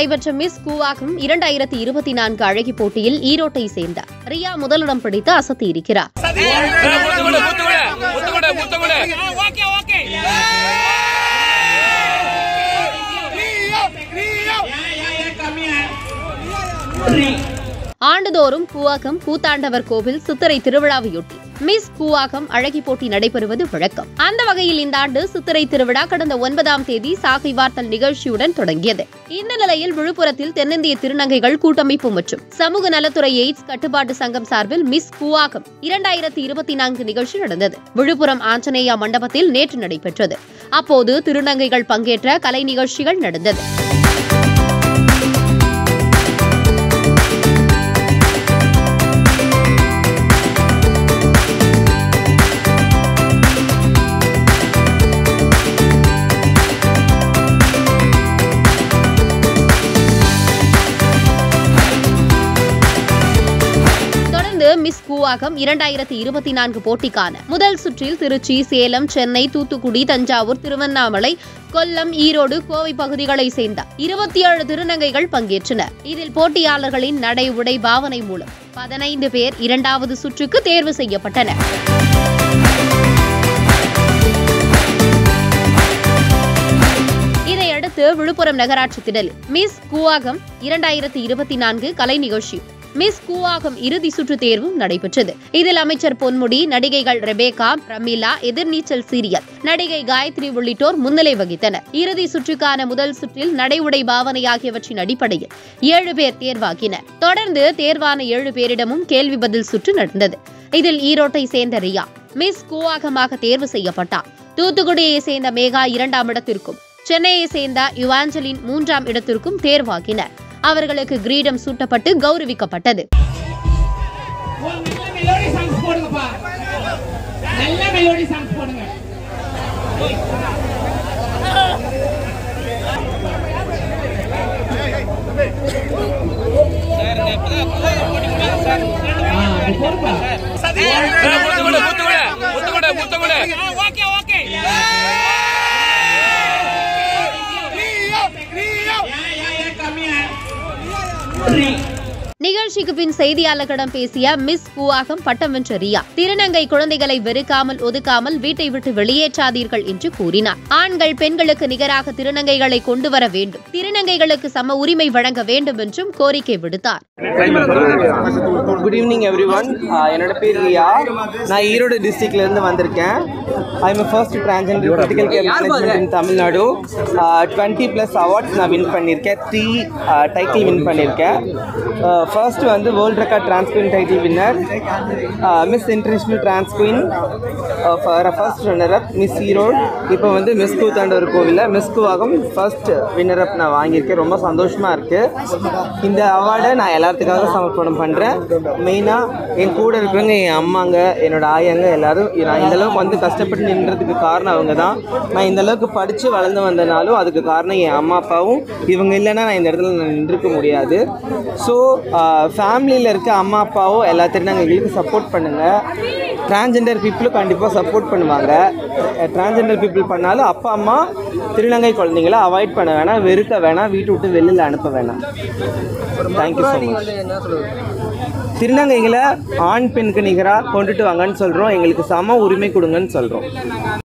நடைபெற்ற மிஸ் கூவாகம் இரண்டாயிரத்தி இருபத்தி நான்கு அழகி போட்டியில் ஈரோட்டை சேர்ந்த ரியா முதலிடம் பிடித்து அசத்தியிருக்கிறார் முத்துக்குட முத்துக்குட முத்துக்குட முத்துக்குட ஆண்டுதோறும் கூவாகம் கூத்தாண்டவர் கோவில் சித்திரை திருவிழாவையொட்டி மிஸ் கூவாகம் அழகி போட்டி நடைபெறுவது வழக்கம் அந்த வகையில் இந்த ஆண்டு சித்திரை திருவிழா கடந்த ஒன்பதாம் தேதி சாகை வார்த்தல் நிகழ்ச்சியுடன் தொடங்கியது இந்த நிலையில் விழுப்புரத்தில் தென்னிந்திய திருநங்கைகள் கூட்டமைப்பு மற்றும் சமூக நலத்துறை எய்ட்ஸ் கட்டுப்பாட்டு சங்கம் சார்பில் மிஸ் கூவாகம் இரண்டாயிரத்தி இருபத்தி நான்கு நிகழ்ச்சி நடந்தது விழுப்புரம் ஆஞ்சநேயா மண்டபத்தில் நேற்று நடைபெற்றது அப்போது திருநங்கைகள் பங்கேற்ற கலை நிகழ்ச்சிகள் நடந்தது தொடர்ந்து மிஸ் கூவாகம் இரண்டாயிரத்தி இருபத்தி நான்கு போட்டிக்கான முதல் சுற்றில் திருச்சி சேலம் சென்னை தூத்துக்குடி தஞ்சாவூர் திருவண்ணாமலை கொல்லம் ஈரோடு கோவை பகுதிகளை சேர்ந்த இருபத்தி ஏழு திருநங்கைகள் பங்கேற்றனர் இதில் போட்டியாளர்களின் நடை உடை பாவனை மூலம் பதினைந்து பேர் இரண்டாவது சுற்றுக்கு தேர்வு செய்யப்பட்டனர் இதையடுத்து விழுப்புரம் நகராட்சி திடலில் மிஸ் கூவாகம் இரண்டாயிரத்தி இருபத்தி நான்கு கலை நிகழ்ச்சி மிஸ் கூவாகம் இறுதி சுற்று தேர்வும் நடைபெற்றது இதில் அமைச்சர் பொன்முடி நடிகைகள் ரெபேகா பிரமிளா எதிர்நீச்சல் சீரியல் நடிகை காயத்ரி உள்ளிட்டோர் முன்னிலை வகித்தனர் இறுதி சுற்றுக்கான முதல் சுற்றில் நடை உடை பாவனை ஆகியவற்றின் அடிப்படையில் ஏழு பேர் தேர்வாகினர் தொடர்ந்து தேர்வான ஏழு பேரிடமும் கேள்வி பதில் சுற்று நடந்தது இதில் ஈரோட்டை சேர்ந்த ரியா மிஸ் கூவாகமாக தேர்வு செய்யப்பட்டார் தூத்துக்குடியை சேர்ந்த மேகா இரண்டாம் இடத்திற்கும் சென்னையை சேர்ந்த யுவாஞ்சலின் மூன்றாம் இடத்திற்கும் தேர்வாகினர் அவர்களுக்கு கிரீடம் சூட்டப்பட்டு கௌரவிக்கப்பட்டது ஒரு நல்ல மெலோடி சாங்ஸ் போடுங்கப்பா நல்ல மெலோடி சாங்ஸ் போடுங்க ஆ, அது போடுப்பா. முத்துக்குட முத்துக்குட முத்துக்குட முத்துக்குட ஓகே ஓகே நிகழ்ச்சிக்கு பின் செய்தியாளர்களிடம் பேசிய மிஸ் கூவாகம் பட்டம் வென்ற ரியா திருநங்கை குழந்தைகளை வெறுக்காமல் ஒதுக்காமல் வீட்டை விட்டு வெளியேற்றாதீர்கள் என்று கூறினார் ஆண்கள் பெண்களுக்கு நிகராக திருநங்கைகளை கொண்டு வர வேண்டும் திருநங்கைகளுக்கு சம உரிமை வழங்க வேண்டும் என்றும் கோரிக்கை விடுத்தார் குட் ஈவினிங் எவ்ரி ஒன் என்னோட பேர் ரியா நான் ஈரோடு டிஸ்ட்ரிக்ட்லேருந்து வந்திருக்கேன் I am first transgender critical care management in Tamil Nadu twenty plus awards நான் வின் பண்ணியிருக்கேன் த்ரீ டைட்டில் வின் பண்ணியிருக்கேன் ஃபர்ஸ்ட் வந்து world record trans queen title winner miss international trans queen for first runner up miss Erode இப்போ வந்து miss Koothandavar கோவிலில் miss Koovagam first winner அப் நான் வாங்கியிருக்கேன் ரொம்ப சந்தோஷமாக இருக்குது இந்த அவார்டை நான் எல்லாத்துக்காக சமர்ப்பணம் பண்ணுறேன் மெயினாக என் கூட இருக்கிறவங்க என் அம்மாங்க என்னோட ஆயாங்க எல்லாரும் நான் இந்த அளவுக்கு வந்து கஷ்டப்பட்டு நின்றதுக்கு காரணம் அவங்க தான் நான் இந்த அளவுக்கு படித்து வளர்ந்து வந்தனாலும் அதுக்கு காரணம் என் அம்மா அப்பாவும் இவங்க இல்லைன்னா நான் இந்த இடத்துல நான் நின்றுக்க முடியாது ஸோ ஃபேமிலியில் இருக்க அம்மா அப்பாவும் எல்லா திருநங்கைகளுக்கும் சப்போர்ட் பண்ணுங்கள் டிரான்ஜெண்டர் பீப்புளும் கண்டிப்பாக சப்போர்ட் பண்ணுவாங்க டிரான்ஜெண்டர் பீப்புள் பண்ணாலும் அப்பா அம்மா திருநங்கை குழந்தைங்கள அவாய்ட் பண்ண வேணாம் வெறுக்க வேணாம் வீட்டு விட்டு வெளியில் அனுப்ப வேணாம் தேங்க்யூ ஸோ மச் திருநங்கைகளை ஆண் பெண்ணுக்கு நிகராக கொண்டுட்டு வாங்கன்னு சொல்கிறோம் எங்களுக்கு சம உரிமை கொடுங்கன்னு சொல்கிறோம்